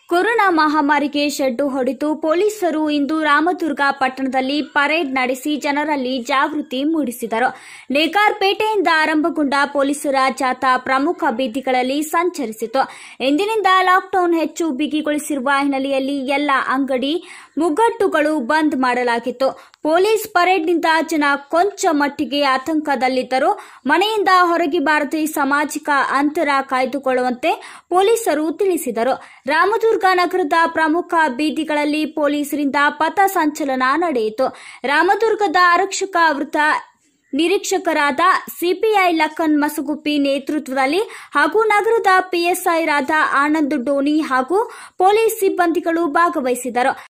corona ಮಹಾಮಾರಿಗೆ shed ಹೊಡೆದು ಪೊಲೀಸರು ಇಂದು ರಾಮದುರ್ಗ ಪಟ್ಟಣದಲ್ಲಿ ಪರೇಡ್ ನಡೆಸಿ ಜನರಲ್ಲಿ ಜಾಗೃತಿ ಮೂಡಿಸಿದರು ನೇಕಾರ್ಪೇಟೆಯಿಂದ ಆರಂಭಗೊಂಡ ಪೊಲೀಸರ ಜಾಥಾ ಪ್ರಮುಖ ಬೀದಿಗಳಲ್ಲಿ ಸಂಚರಿಸಿತು ಇಂದಿನಿಂದ ಲಾಕ್ಡೌನ್ ಹೆಚ್ಚು ಬಿಗಿಗೊಳಿಸಿರುವ ಹಿನ್ನೆಲೆಯಲ್ಲಿ ಎಲ್ಲ ಅಂಗಡಿ ಮುಗ್ಗಟ್ಟುಗಳು ಬಂದ್ ಮಾಡಲಾಗಿತ್ತು ಪೊಲೀಸ್ ಪರೇಡ್ನಿಂದ ಜನ ಕೊಂಚ ಮಟ್ಟಿಗೆ ಆತಂಕದಲ್ಲಿದ್ದರು ಮನೆಯಿಂದ ಹೊರಗೆ ಬಾರದೆ ಸಾಮಾಜಿಕ ಅಂತರ ಕಾಯ್ದುಕೊಳ್ಳುವಂತೆ ಪೊಲೀಸರು ತಿಳಿಸಿದರು ರಾಮದುರ್ಗ ನಗರದ ಪ್ರಮುಖ ಬೀದಿಗಳಲ್ಲಿ ಪೊಲೀಸರಿಂದ ಪಥ ಸಂಚಲನ ನಡೆಯಿತು ರಾಮದುರ್ಗದ ಆರಕ್ಷಕ ವೃತ್ತ ನಿರೀಕ್ಷಕರಾದ ಸಿಪಿಐ ಲಖನ್ ಮಸಗುಪ್ಪಿ ನೇತೃತ್ವದಲ್ಲಿ ಹಾಗೂ ನಗರದ ಪಿಎಸ್ಐ ರಾದ ಆನಂದ್ ಡೋನಿ ಹಾಗೂ ಪೊಲೀಸ್ ಸಿಬ್ಬಂದಿಗಳು ಭಾಗವಹಿಸಿದರು